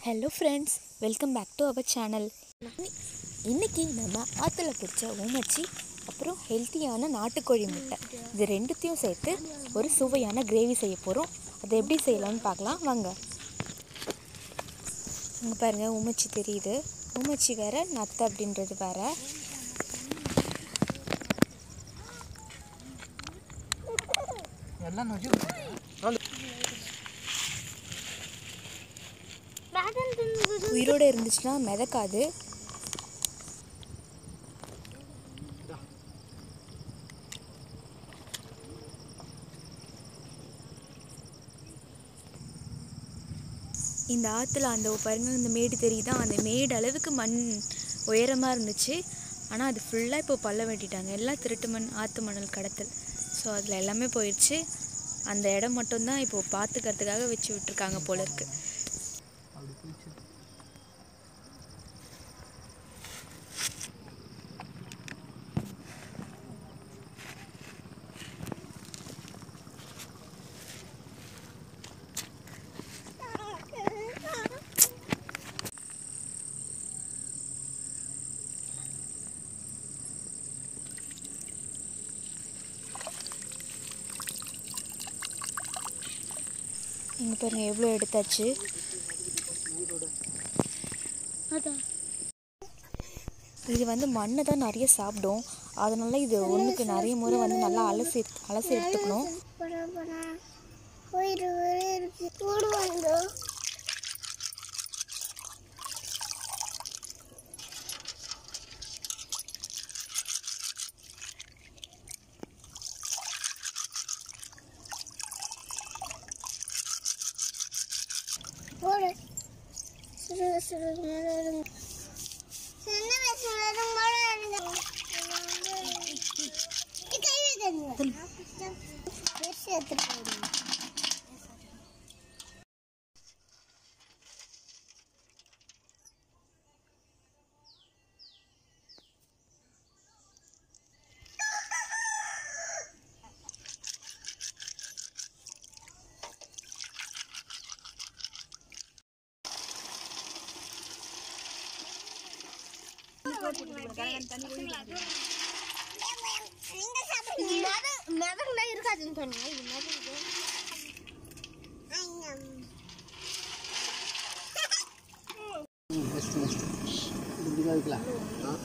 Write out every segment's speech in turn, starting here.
Hello friends welcome back to our channel இன்னைக்கு நம்ம ஆற்றுல பிடிச்ச ஊமச்சி அப்புறம் ஹெல்த்தியான நாட்டுக்கோழி முட்டை இது ரெண்டுத்தையும் சேர்த்து ஒரு சுவையான கிரேவி செய்ய போகிறோம் அதை எப்படி செய்யலாம்னு பார்க்கலாம் வாங்க இங்கே பாருங்கள் ஊமச்சி தெரியுது ஊமச்சி வேற நத்தை அப்படின்றது வேற எல்லாம் நொச்சு உயிரோடு இருந்துச்சுன்னா மிதக்காது இந்த ஆற்றுல அந்த பாருங்க இந்த மேடு தெரியுதா அந்த மேடு அளவுக்கு மண் உயரமாக இருந்துச்சு ஆனால் அது ஃபுல்லாக இப்போ பள்ள வெட்டிட்டாங்க எல்லாம் திருட்டு மண் ஆற்று மணல் கடத்தல் ஸோ அதில் எல்லாமே போயிடுச்சு அந்த இடம் மட்டும்தான் இப்போது பார்த்துக்கிறதுக்காக வச்சு விட்டுருக்காங்க போல இருக்கு அப்படி போயிடுச்சு இங்கே பாருங்க எவ்வளோ எடுத்தாச்சு இது வந்து மண்ணை தான் நிறைய சாப்பிடும் அதனால இது ஒன்றுக்கு நிறைய முறை வந்து நல்லா அலசி அலசி எடுத்துக்கணும் இருக்காதுன்னு சொன்னீங்க இது மிதக்கு. நெக்ஸ்ட் நெக்ஸ்ட் இப்படி தான் வைக்கலாம் ஆ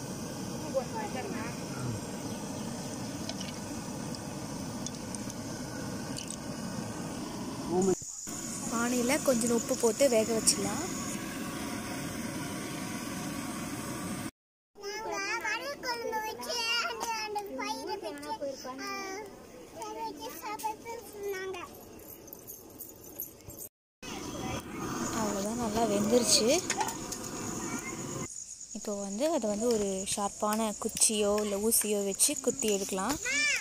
பானையில் கொஞ்சம் உப்பு போட்டு வேக வச்சிடலாம் நாங்க மணல் குழம்பு வச்சு அந்த அந்த பயிரை வச்சு ஆ, அதை வச்சு சாப்பிட்டு சொன்னாங்க அவ்வளோதான் நல்லா வெந்துருச்சு இப்போ வந்து அதை வந்து ஒரு ஷார்ப்பான குச்சியோ இல்லை ஊசியோ வச்சு குத்தி எடுக்கலாம்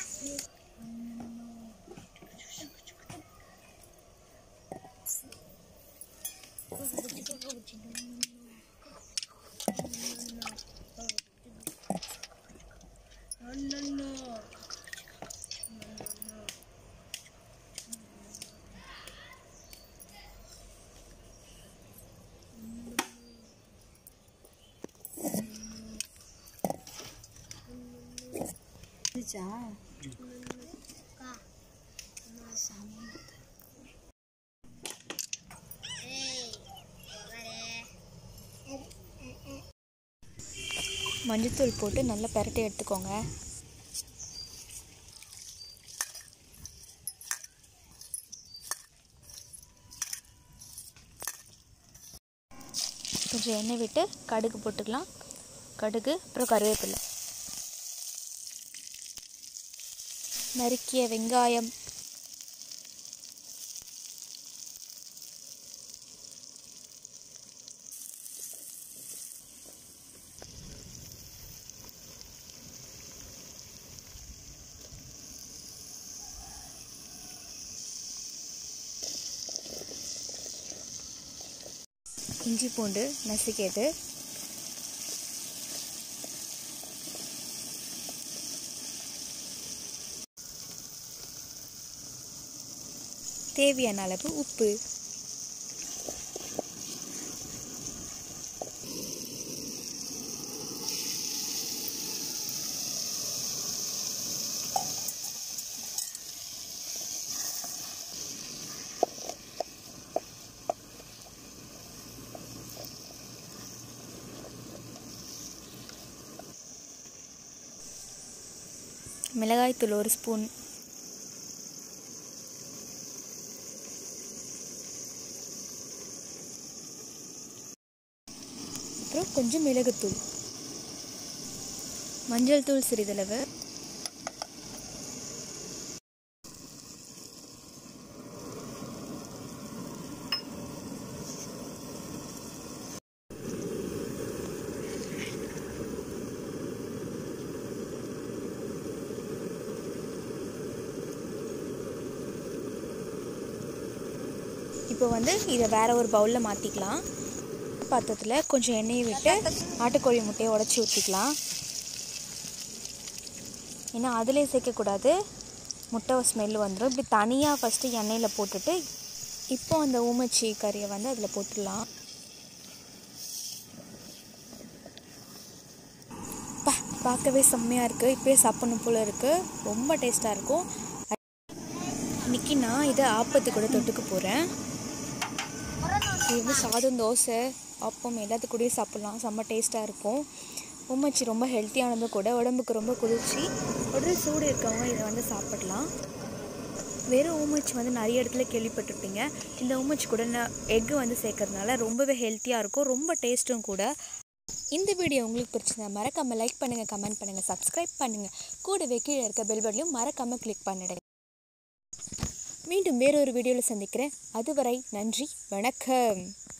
மஞ்சத்தூள் போட்டு நல்லா பெரட்டி எடுத்துக்கோங்க கொஞ்சம் எண்ணெய் விட்டு கடுகு போட்டுக்கலாம் கடுகு அப்புறம் கருவேப்பிலை நறுக்கிய வெங்காயம் இஞ்சி பூண்டு நசுக்கியது தேவையான அளவு உப்பு மிளகாய்த்தூள் ஒரு ஸ்பூன் அப்புறம் கொஞ்சம் மிளகுத்தூள் மஞ்சள் தூள் சிறிதளவு இப்போ வந்து இதை வேற ஒரு பவுலில் மாற்றிக்கலாம் பாத்திரத்தில் கொஞ்சம் எண்ணெயை விட்டு நாட்டுக்கோழி முட்டையை உடச்சி ஊற்றிக்கலாம் ஏன்னா அதிலே சேர்க்கக்கூடாது முட்டை ஸ்மெல் வந்துடும் இப்படி தனியாக ஃபஸ்ட்டு எண்ணெயில் போட்டுட்டு இப்போ அந்த ஊமச்சி கறியை வந்து அதில் போட்டுடலாம் பா பார்க்கவே செம்மையாக இருக்குது இப்போயே சாப்பிடணும் போல் இருக்குது ரொம்ப டேஸ்ட்டாக இருக்கும் இன்னைக்கு நான் இதை ஆப்பத்து கூட தொட்டுக்க போகிறேன் இது வந்து சாதம் தோசை அப்பம் எல்லாத்து கூடயும் சாப்பிட்லாம் செம்ம டேஸ்ட்டாக இருக்கும் ஊமச்சி ரொம்ப ஹெல்த்தியானது கூட உடம்புக்கு ரொம்ப குளிர்ச்சி உடல் சூடு இருக்கவங்க இதை வந்து சாப்பிடலாம் வெறும் ஊமச்சி வந்து நிறைய இடத்துல கேள்விப்பட்டிருப்பீங்க இந்த ஊமச்சி கூட எக்கு வந்து சேர்க்கறதுனால ரொம்பவே ஹெல்த்தியாக இருக்கும் ரொம்ப டேஸ்ட்டும் கூட இந்த வீடியோ உங்களுக்கு பிடிச்சிருந்தா மறக்காமல் லைக் பண்ணுங்கள் கமெண்ட் பண்ணுங்கள் சப்ஸ்கிரைப் பண்ணுங்கள் கூடவே கீழே இருக்க பெல் பட்டனையும் மறக்காமல் கிளிக் பண்ணிடுங்க மீண்டும் வேறொரு வீடியோவில் சந்திக்கிறேன் அதுவரை நன்றி வணக்கம்